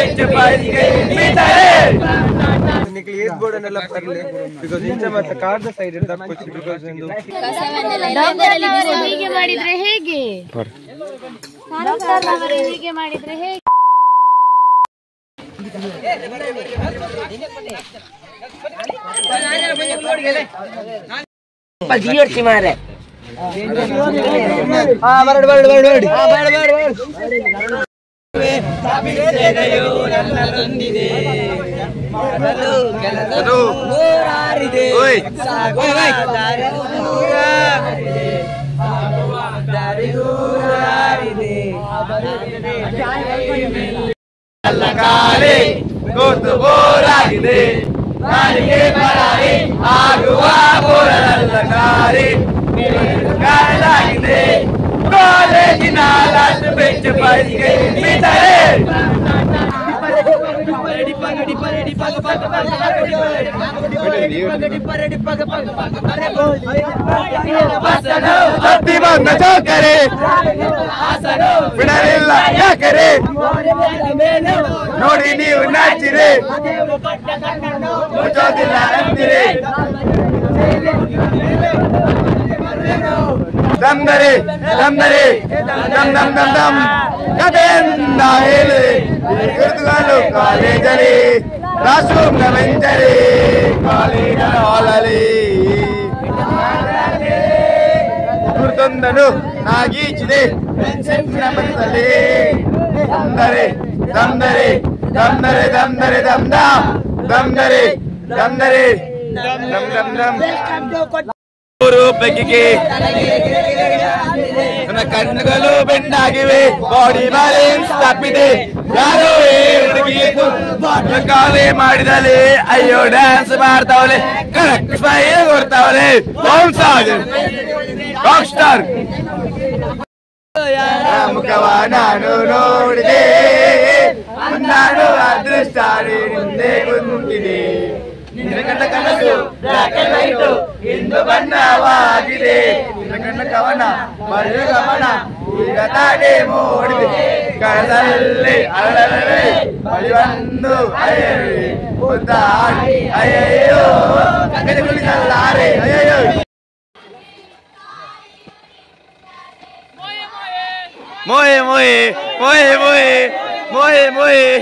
ಬೆಚ್ಚ ಬಾಯಿಗೆ ಬಿಟ್ಟರೆ ನಿಕ್ಲಿ ಏತ್ ಬೋರ್ಡನ್ನೆಲ್ಲ ಬರಲಿ ಬಿಕಾಸ್ ಇಂಚ ಮತ್ತೆ ಕಾರ್ದ ಸೈಡ್ ತಪ್ಪು ಬಿಕಾಸ್ ಒಂದು ಹೀಗೆ ಮಾಡಿದ್ರೆ ಹೇಗೆ ಡಾಕ್ಟರ್ ಅವರು ಹೀಗೆ ಮಾಡಿದ್ರೆ ಹೇಗೆ ಕಾಲೆ ಕೂತು ಬೋರಾಗಿದೆ ನಾಲಿಗೆ ಬರಾರಿ ಆಗುವ ಬೋರಲ್ಲ ಕಾರಿ ಕಾಲಾಗಿದೆ ಕಾಲೇಜಿನ ಲಾಸ್ಟ್ ಬೆಂಚ್ ಬಾಯಿಗೆ ಬಿಟ್ಟರೆ ಹತ್ತಿ ಬಂದ ಚೌಕರೆ ಬಿಡಲಿಲ್ಲ ಯಾಕರೆ ನೋಡಿ ನೀವು ನಾಚಿರಿ ಮುಚ್ಚೋದಿಲ್ಲ ಅಂದಿರಿ ದಮ್ದರೆ ದಮ್ದರೆ ದಮ್ ದಮ್ ದಮ್ ದಮ್ ಕಥೆಯನ್ನ ಹೇಳಿ ಗುರುತುಗಳು ಕಾಲೇಜಲ್ಲಿ ಕ್ಲಾಸ್ ರೂಮ್ ಬೆಂಚರಿ ಕಾಲೇಜ ಹಾಲಲ್ಲಿ ಗುರುತೊಂದನು ನಾಗೀಚಿದೆ ಪೆನ್ಸಿಲ್ನ ಮನದಲ್ಲಿ ದಂದರೆ ದಂದರೆ ದಂದರೆ ದಂದರೆ ದಮ್ ದಮ್ ದಂದರೆ ದಂದರೆ ದಮ್ ದಮ್ ದಮ್ ಮೂರು ಬೆಕ್ಕಿಗೆ ನನ್ನ ಕಣ್ಣುಗಳು ಬೆಂಡಾಗಿವೆ ಬಾಡಿ ಬ್ಯಾಲೆನ್ಸ್ ತಪ್ಪಿದೆ ಯಾರೋ ಈ ಹುಡುಗಿಯನ್ನು ಕಾಲೇ ಮಾಡಿದಲೆ ಅಯ್ಯೋ ಡ್ಯಾನ್ಸ್ ಮಾಡ್ತಾವಲೆ ಕರೆಕ್ಟ್ ಸ್ಮೈಲ್ ಕೊಡ್ತಾವಲೆ ರಾಕ್ ಸ್ಟಾರ್ ಮುಖವ ನಾನು ನೋಡಿದೆ ನಾನು ಅದೃಷ್ಟ ಮುಂದೆ ಕುಂತಿದೆ ನಿನ್ನ ಕಣ್ಣ ಕನಸು ಬ್ಲಾಕ್ ಅಂಡ್ ವೈಟ್ ಇಂದು ಬಣ್ಣವಾಗಿದೆ ನಿನ್ನ ಕಣ್ಣ ಕವನ ಮರೆಯ ಗಮನ ಈಗ ತಾನೇ ಮೂಡಿದೆ ಕಳದಲ್ಲಿ ಅಳಲೇ ಬಳಿ ಬಂದು ಅಯ್ಯಯ್ಯ ಮುದ್ದಾಡಿ ಅಯ್ಯಯ್ಯೋ ಕಣ್ಣಲ್ಲಿ ಕುಳಿತಲ್ಲಾರೆ ಅಯ್ಯಯ್ಯೋ Moe, moe, moe, moe, moe, moe.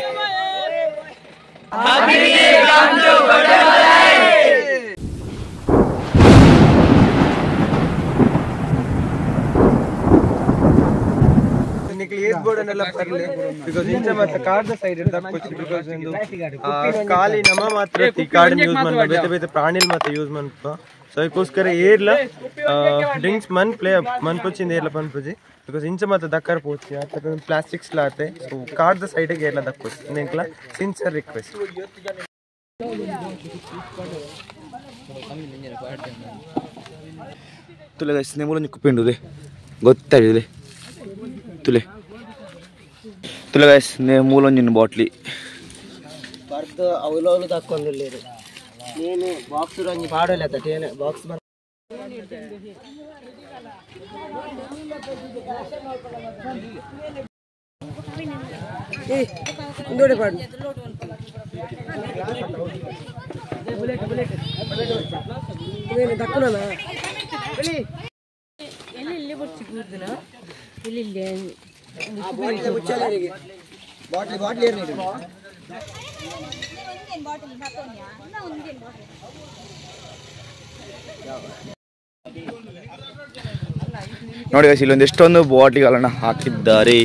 ಏತ್ ಬೋರ್ಡನ್ನೆಲ್ಲ ಬರಲಿ ಬಿಕಾಸ್ ಇಂಚ ಮತ್ತೆ ಕಾರ್ದ ಸೈಡ್ ತಪ್ಪು ಬಿಕಾಸ್ ಒಂದು ಆ, ಖಾಲಿ ನಮ್ಮ ಮಾತ್ರ ಈ ಕಾರ್ಡ್ ಯೂಸ್ ಮಾಡ್ಬೇಕು ಬೇತೆ ಬೇತೆ ಪ್ರಾಣಿಲ್ ಮತ್ತೆ ಯೂಸ್ ಮಾಡ್ಕೊ ಸೊ ಅದಕ್ಕೋಸ್ಕರ ಏರ್ಲ ಡ್ರಿಂಕ್ಸ್ ಮನ್ ಪ್ಲೇ ಮನ್ ಪುಚ್ಚಿಂದ ಏರ್ಲ ಪನ್ಪುಜಿ ಬಿಕಾಸ್ ಇಂಚ ಮತ್ತೆ ದಕ್ಕರ್ ಪೋಚಿ ಆ ಪ್ಲಾಸ್ಟಿಕ್ಸ್ ಲಾತೆ ಸೊ ಕಾರ್ದ ಸೈಡಿಗೆ ಏರ್ಲ ದಕ್ಕೋಚಿ ನಿಂಕ್ಲ ಸಿನ್ಸರ್ ರಿಕ್ವೆಸ್ಟ್ ತುಲೆ ಗೈಸ್ ನೆಮೂಲ ಕುಪ್ಪಿಂಡುದೆ ಗೊತ್ತಾಗಿದೆ ತುಲೆ ತುಲೆ ಗೈಸ್ ನೆ ಮೂಲೊಂಜಿನ ಬಾಟ್ಲಿ ಬರ್ದು ಅವಲೋಲು ತಕ್ಕೊಂದಿಲ್ಲೇರು ನೀನು ಬಾಕ್ಸ್ ರಂಜಿ ಪಾಡೋಲ್ಲ ತೇನೆ ಬಾಕ್ಸ್ ಬಂದು ಇಂದೋಡೆ ಪಾಡು ಇವೇನು ದಕ್ಕುನನ ಬಾಟ್ಲಿ ಬಾಟ್ಲಿ ಏರ್ನಿ ನೋಡಿ ಗೈಸ್ ಇಲ್ಲೊಂದು ಎಷ್ಟೊಂದು ಬಾಟ್ಲಿಗಳನ್ನ ಹಾಕಿದ್ದಾರೆ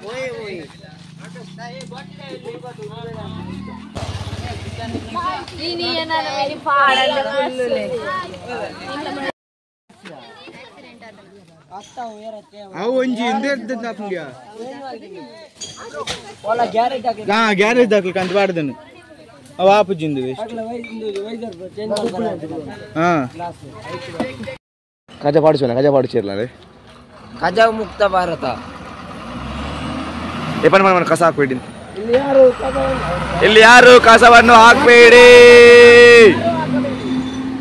ಅವು ಒಂಜಿ ಹಿಂದೆ ತಪ್ಪಂಗ್ಯಾ వాళ్ళ గ్యారెంటీ ಹಾಕಿ ನಾ ಗ್ಯಾರೇಜ್ ದಾಖಲೆ ಅಂತ ಬಾಡ್ದನು ಅವ ಆಪುಜಿಂದು ಹಾ ಕಜ ಪಾಡಿಸೋಣ ಕಜ ಪಾಡಿಸಿರ್ಲಾರೆ ಕಜ ಮುಕ್ತ ಭಾರತ ಎಪ್ಪನ್ ಮಾಡಿ ಕಸ ಹಾಕ್ಬೇಡಿ ಇಲ್ಲಿ ಯಾರು ಕಜ ಇಲ್ಲಿ ಯಾರು ಕಸವನ್ನು ಹಾಕ್ಬೇಡಿ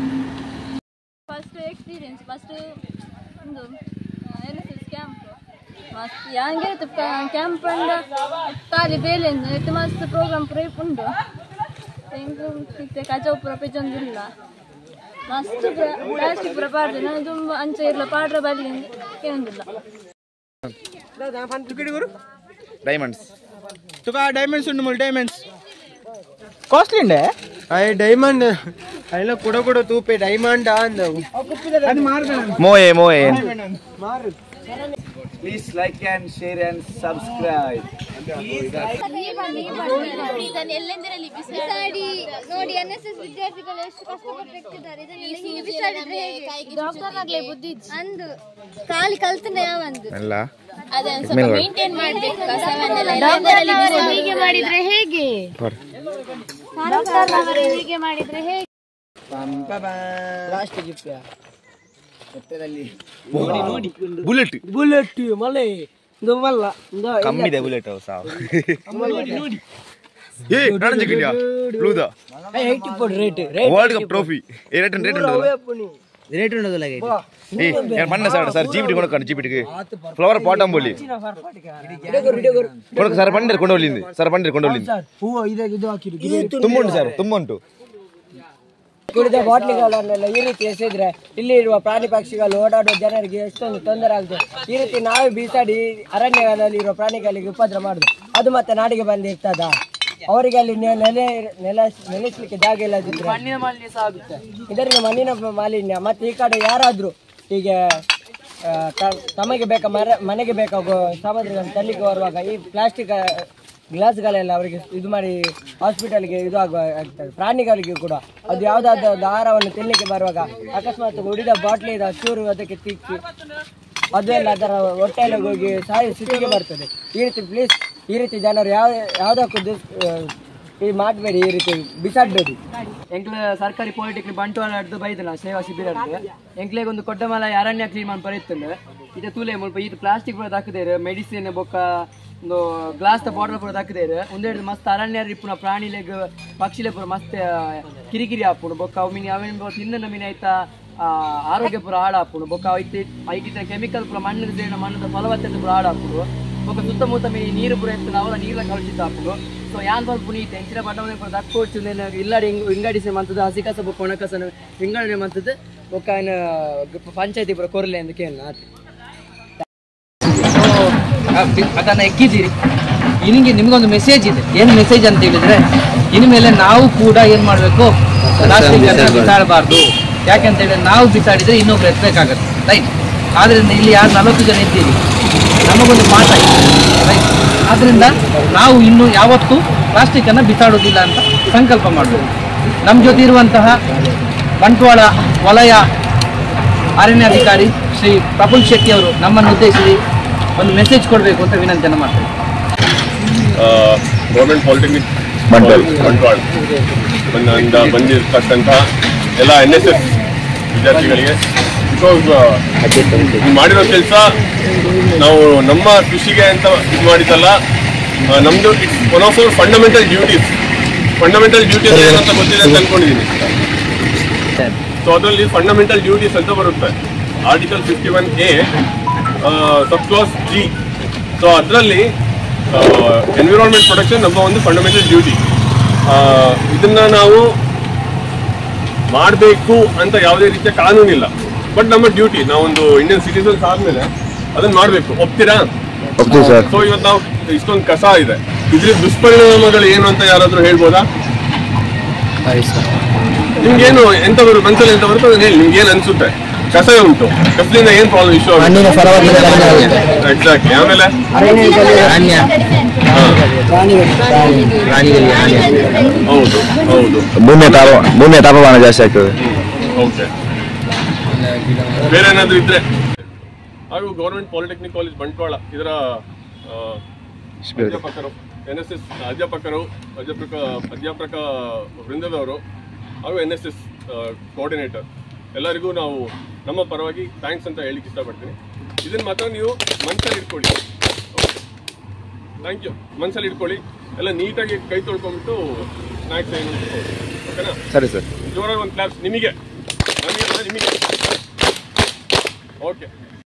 ಫಸ್ಟ್ ಎಕ್ಸ್ಪೀರಿಯನ್ಸ್ ಫಸ್ಟ್ ಒಂದು ಎನ್ ಎಸ್ ಎಸ್ ಕ್ಯಾಂಪ್ ಮಸ್ತ್ ಯಾಂಗೆ ಕ್ಯಾಂಪ್ ಅಂಡ ಕಾಲಿ ಬೇಲೆಂದು ಇತ್ತು ಮಸ್ತ್ ಪ್ರೋಗ್ರಾಮ್ ಪೂರ ಉಂಡು ತೆಂಗು ಇತ್ತೆ ಕಜಾವ್ ಪೂರ ಪೆಜೊಂದಿಲ್ಲ ಮಸ್ತ್ ಪ್ಲಾಸ್ಟಿಕ್ ಪೂರ ಪಾಡ್ದೆ ನಾನು ತುಂಬ ಅಂಚೆ ಇರ್ಲ ಪಾಡ್ರ ಬಲ್ಲಿ ಕೇಳೊಂದಿಲ್ಲ ಡೈಮಂಡ್ಸ್ ತುಕ ಡೈಮಂಡ್ಸ್ ಉಂಡು ಮುಲ್ ಡೈಮಂಡ್ಸ್ ಕಾಸ್ಟ್ಲಿ ಉಂಡೆ ಅಯ್ಯ ಡೈಮಂಡ್ ಅಲ್ಲ ಕೊಡ ಕೊಡ ತೂಪೆ ಡೈಮಂಡ್ ಅಂದವು ಮೋಯೆ ಮೋಯೆ please like and share and subscribe ಎಲ್ಲೆಂದರಲ್ಲಿ ಬಿಸಾಡಿ ನೋಡಿ ಎನ್ ಎಸ್ ಎಸ್ ವಿದ್ಯಾರ್ಥಿಗಳು ಎಷ್ಟು ಕಷ್ಟಪಟ್ಟಿರ್ತಿದ್ದಾರೆ ಇದನ್ನೆಲ್ಲ ಹೀಗೆ ಬಿಸಾಡಿದ್ರೆ ಡಾಕ್ಟರ್ ಆಗ್ಲೇ ಬುದ್ಧಿ ಅಂದು ಖಾಲಿ ಕಲ್ತನೆ ಯಾವಂದು ಎಲ್ಲ ಅದನ್ನ ಸ್ವಲ್ಪ ಮೇಂಟೈನ್ ಮಾಡ್ಬೇಕು ಹೀಗೆ ಮಾಡಿದ್ರೆ ಹೇಗೆ ಡಾಕ್ಟರ್ ಹೀಗೆ ಮಾಡಿದ್ರೆ ಹೇಗೆ ಪ್ಲಾಸ್ಟಿಕ್ ಇಪ್ಪ ಬುಲೆಟ್ ಬುಲೆಟ್ ಮಳೆ ಇದು ಮಲ್ಲ ಇದು ಕಮ್ಮಿ ಇದೆ ಬುಲೆಟ್ ಸಾವು ಏ ರಣಜಿಗಿಂಡ್ಯಾ ಲೂದ eighty four rate world cup trophy ಏ ರೇಟ್ ರೇಟ್ ಉಂಟು ರೇಟ್ ಉಂಟದಲ್ಲ ಏ ಯಾರು ಮಣ್ಣ ಸರ್ ಸರ್ ಜೀಬಿಟಿ ಕೊಡಕೊಂಡು ಜೀಬಿಟಿಗೆ ಫ್ಲವರ್ ಪಾಟಮ್ ಬೋಲಿ ಕೊಡಕ ಸರ್ ಪಂಡಿರ್ ಕೊಂಡೋಗ್ಲಿಂది ಸರ್ ಪಂಡಿರ್ ಕೊಂಡೋಗ್ಲಿಂది ಹೂವು ಇದು ಇದು ಹಾಕಿರು ತುಂಬ ಉಂಟು ಸರ್ ತುಂಬ ಉಂಟು ಕುಡಿದ ಬಾಟ್ಲಿಗಳನ್ನೆಲ್ಲ ಈ ರೀತಿ ಎಸೆದ್ರೆ ಇಲ್ಲಿ ಇರುವ ಪ್ರಾಣಿ ಪಕ್ಷಿಗಳು ಓಡಾಡುವ ಜನರಿಗೆ ಎಷ್ಟೊಂದು ತೊಂದರೆ ಆಗುತ್ತೆ ಈ ರೀತಿ ನಾವೇ ಬೀಸಾಡಿ ಅರಣ್ಯಗಳಲ್ಲಿ ಇರುವ ಪ್ರಾಣಿಗಳಿಗೆ ಉಪದ್ರ ಮಾಡುದು ಅದು ಮತ್ತೆ ನಾಡಿಗೆ ಬಂದಿರ್ತದ ಅವರಿಗೆ ಅಲ್ಲಿ ನೆ- ನೆಲೆ ನೆಲ ನೆಲೆಸಲಿಕ್ಕೆ ಜಾಗ ಇಲ್ಲದಿದ್ರೆ ಮಣ್ಣಿನ ಮಾಲಿನ್ಯ ಸಹ ಆಗುತ್ತೆ ಇದರಿಂದ ಮಣ್ಣಿನ ಮಾಲಿನ್ಯ ಮತ್ತೆ ಈ ಕಡೆ ಯಾರಾದ್ರೂ ಹೀಗೆ ಆ, ತ- ತಮಗೆ ಬೇಕಾ ಮರ ಮನೆಗೆ ಬೇಕಾಗೋ ಸಾಮಗ್ರಿಗಳನ್ನು ತರಲಿಕ್ಕೆ ಬರುವಾಗ ಈ ಪ್ಲಾಸ್ಟಿಕ್ ಗ್ಲಾಸ್ಗಳೆಲ್ಲ ಅವರಿಗೆ ಇದು ಮಾಡಿ ಹಾಸ್ಪಿಟಲ್ಗೆ ಇದು ಆಗುವ ಆಗ್ತದೆ ಪ್ರಾಣಿಗಳಿಗೆ ಕೂಡ ಅದು ಯಾವುದಾದ್ರೂ ಒಂದು ಆಹಾರವನ್ನು ತಿನ್ನಲಿಕ್ಕೆ ಬರುವಾಗ ಅಕಸ್ಮಾತ್ ಉಳಿದ ಬಾಟ್ಲಿ ಇದೆ ಚೂರು ಅದಕ್ಕೆ ತಿಕ್ಕಿ ಅದೆಲ್ಲ ಅದರ ಹೊಟ್ಟೆಯಲ್ಲಿ ಹೋಗಿ ಸಾಯಿ ಸ್ಥಿತಿಗೆ ಬರ್ತದೆ ಈ ರೀತಿ ಪ್ಲೀಸ್ ಈ ರೀತಿ ಜನರು ಯಾವ ಯಾವುದಕ್ಕೂ ದುಸ್ ಈ ಮಾಡಬೇಡಿ ಈ ರೀತಿ ಬಿಸಾಡಬೇಡಿ ಎಂಕ್ಲ ಸರ್ಕಾರಿ ಪಾಲಿಟೆಕ್ನಿಕ್ ಬಂಟ್ವಾಳ ಹಿಡ್ದು ಬೈದನ ಸೇವಾ ಶಿಬಿರ ಎಂಕ್ಲೆಗ್ ಒಂದು ಕೊಡ್ಡಮಲ ಅರಣ್ಯ ಕ್ಲೀನ್ ಮಾಡಿ ಬರೀತಂಡೆ ಇದು ತೂಲೆ ಮುಲ್ಪ ಇದು ಪ್ಲಾಸ್ಟಿಕ್ ಪೂರ ಹಾಕಿದೇರು ಮೆಡಿಸಿನ್ ಬೊಕ್ಕ ಒಂದು ಗ್ಲಾಸ್ ದ ಬಾಟಲ್ ಪೂರ ಹಾಕಿದೇರು ಒಂದೇ ಹಿಡಿದು ಮಸ್ತ್ ಅರಣ್ಯ ಇಪ್ಪುನ ಪ್ರಾಣಿಲೆಗ್ ಪಕ್ಷಿಲೆ ಪೂರ ಮಸ್ತ್ ಕಿರಿಕಿರಿ ಹಾಪುಣು ಬೊಕ್ಕ ಅವು ಮೀನು ಅವೇನು ತಿಂದ ಮೀನು ಆಯ್ತಾ ಆ, ಆರೋಗ್ಯ ಪೂರ ಹಾಳಾಪುಣು ಬೊಕ್ಕ ಐತಿ ಐಕಿತ ಕೆಮಿಕಲ್ ಪೂರ ಮಣ್ಣಿನ ಸೇರಿನ ಮಣ್ಣದ ಫಲವತ್ತತೆ ಪೂರ ಹಾಳಾಪುಡು ಬೊಕ್ಕ ಸುತ್ತಮುತ್ತ ಮೀ ನೀರು ಪೂರ ಎತ್ತು ಅವರ ನೀರ ಕಳುಷಿತ ಹಾಪುಡು ಸೊ ಯಾನ್ ಸ್ವಲ್ಪ ಪುನೀತ್ ಎಂಚಿನ ಪಟ್ಟವನೆ ಪೂರ ದಕ್ಕೋಚು ಇಲ್ಲಾಡಿ ಹಿಂಗ್ ವಿಂಗಡಿಸಿ ಮಂತದ್ದು ಹಸಿ ಕಸ ಬೊಕ್ಕ ಒಣ ಕಸನ ವಿಂಗಡಣೆ ಮಂತದ್ದು ಬೊಕ್ಕ ಏನ ಪಂಚಾಯತಿ ಪೂರ ಕೊರ್ಲೆ ಅಂತ ಕೇಳ ಅದನ್ನ ಎಕ್ಕಿದ್ದೀರಿ ನಿಮಗೆ ನಿಮ್ಗೊಂದು ಮೆಸೇಜ್ ಇದೆ ಏನು ಮೆಸೇಜ್ ಅಂತ ಹೇಳಿದ್ರೆ ಇನ್ಮೇಲೆ ನಾವು ಕೂಡ ಏನ್ ಮಾಡಬೇಕು ಪ್ಲಾಸ್ಟಿಕ್ ಅನ್ನ ಬಿಸಾಡಬಾರ್ದು ಯಾಕೆಂತ ಹೇಳಿದ್ರೆ ನಾವು ಬಿಸಾಡಿದ್ರೆ ಇನ್ನೊಬ್ರು ಎತ್ತಬೇಕಾಗತ್ತೆ ರೈಟ್ ಆದ್ರಿಂದ ಇಲ್ಲಿ ಯಾರು ನಲವತ್ತು ಜನ ಇದ್ದೀರಿ ನಮಗೊಂದು ಪಾಠ ಇದೆ ರೈಟ್ ಆದ್ರಿಂದ ನಾವು ಇನ್ನು ಯಾವತ್ತೂ ಪ್ಲಾಸ್ಟಿಕ್ ಅನ್ನ ಬಿಸಾಡೋದಿಲ್ಲ ಅಂತ ಸಂಕಲ್ಪ ಮಾಡಬೇಕು ನಮ್ಮ ಜೊತೆ ಇರುವಂತಹ ಬಂಟ್ವಾಳ ವಲಯ ಅರಣ್ಯಾಧಿಕಾರಿ ಶ್ರೀ ಪ್ರಫುಲ್ ಶೆಟ್ಟಿ ಅವರು ನಮ್ಮನ್ನು ಉದ್ದೇಶಿಸಿ ಒಂದು ಮೆಸೇಜ್ ಕೊಡಬೇಕು ಅಂತ ವಿನಂತಿಯನ್ನು ಮಾಡ್ತೇವೆ ಗೌರ್ಮೆಂಟ್ ಪಾಲಿಟೆಕ್ನಿಕ್ ಬಂಟ್ವಾಳ. ಬಂಟ್ವಾಳ ಬಂದ ಬಂದಿರ್ತಕ್ಕಂಥ ಎಲ್ಲ ಎನ್ ಎಸ್ ಎಸ್ ವಿದ್ಯಾರ್ಥಿಗಳಿಗೆ ಬಿಕಾಸ್ ಮಾಡಿರೋ ಕೆಲಸ ನಾವು ನಮ್ಮ ಕೃಷಿಗೆ ಅಂತ ಇದು ಮಾಡಿದ್ದಲ್ಲ ಆ, ನಮ್ದು it's one of our fundamental duties fundamental duties ಏನಂತ ಗೊತ್ತಿದೆ ಅಂತ ಅನ್ಕೊಂಡಿದ್ದೀನಿ ಸೊ ಅದರಲ್ಲಿ ಫಂಡಮೆಂಟಲ್ ಡ್ಯೂಟೀಸ್ ಅಂತ ಬರುತ್ತೆ article fifty one A sub clause G so ಅದರಲ್ಲಿ ಎನ್ವಿರಾನ್ಮೆಂಟ್ ಪ್ರೊಟೆಕ್ಷನ್ ನಮ್ಮ ಒಂದು ಫಂಡಮೆಂಟಲ್ ಡ್ಯೂಟಿ ಇದನ್ನ ನಾವು ಮಾಡಬೇಕು ಅಂತ ಯಾವುದೇ ರೀತಿಯ ಕಾನೂನಿಲ್ಲ ಬಟ್ ನಮ್ಮ ಡ್ಯೂಟಿ ನಾವೊಂದು ಇಂಡಿಯನ್ ಸಿಟಿಸನ್ಸ್ ಆದ್ಮೇಲೆ ಅದನ್ನ ಮಾಡಬೇಕು ಒಪ್ತೀರಾ ಒಪ್ತೀವಿ ಸರ್ ಸೊ ಇವತ್ತು ನಾವು ಇಷ್ಟೊಂದು ಕಸ ಇದೆ ಇದ್ರ ದುಷ್ಪರಿಣಾಮಗಳು ಏನು ಅಂತ ಯಾರಾದ್ರೂ ಹೇಳ್ಬೋದಾ ನಿಮ್ಗೇನು ಎಂತ ಬರು ಮನ್ಸಲ್ಲಿ ಎಂತ ಬರುತ್ತೋ ಅದನ್ನ ಹೇಳಿ ನಿಮ್ಗೆ ಏನ್ ಅನ್ಸುತ್ತೆ ಕಸ ಉಂಟು ಕಸದಿಂದ ಏನ್ ಪ್ರಾಬ್ಲಮ್ ಇಶ್ಯೂ ಮಣ್ಣಿನ ಫಲವತ್ತತೆ ಕಡಿಮೆ ಆಗುತ್ತೆ. ಎಕ್ಸಾಕ್ಟ್ಲಿ ಆಮೇಲೆ ಹೌದು ಹೌದು ಭೂಮಿಯ ತಾಪ ಭೂಮಿಯ ತಾಪಮಾನ ಜಾಸ್ತಿ ಆಗ್ತದೆ ಓಕೆ ಬೇರೆ ಏನಾದ್ರು ಇದ್ರೆ ಹಾಗೂ ಗೌರ್ಮೆಂಟ್ ಪಾಲಿಟೆಕ್ನಿಕ್ ಕಾಲೇಜ್ ಬಂಟ್ವಾಳ ಇದರ ಆ, ಅಧ್ಯಾಪಕರು ಎನ್ ಎಸ್ ಎಸ್ ಅಧ್ಯಾಪಕರು ಅಧ್ಯಾಪಕ ಅಧ್ಯಾಪಕ ವೃಂದದವರು ಹಾಗೂ ಎನ್ ಎಸ್ ಎಸ್ ಕೋಆರ್ಡಿನೇಟರ್ ಎಲ್ಲರಿಗೂ ನಾವು ನಮ್ಮ ಪರವಾಗಿ ಥ್ಯಾಂಕ್ಸ್ ಅಂತ ಹೇಳಿಕ್ಕೆ ಇಷ್ಟಪಡ್ತೀನಿ ಇದನ್ನ ಮಾತ್ರ ನೀವು ಮನ್ಸಲ್ಲಿ ಇಟ್ಕೊಳ್ಳಿ ಥ್ಯಾಂಕ್ ಯು ಮನ್ಸಲ್ಲಿ ಇಟ್ಕೊಳ್ಳಿ ಎಲ್ಲ ನೀಟಾಗಿ ಕೈ ತೊಳ್ಕೊಂಬಿಟ್ಟು ಸ್ನ್ಯಾಕ್ಸ್ ಏನು ಅಂತ ತಗೊಳ್ಳಿ. ಓಕೆನಾ ಸರಿ ಸರ್ ಜೋರಾಗಿ ಒಂದು ಕ್ಲಾಪ್ಸ್ ನಿಮಗೆ ನಮಗೆ ಅಲ್ಲ, ನಿಮಗೆ ಓಕೆ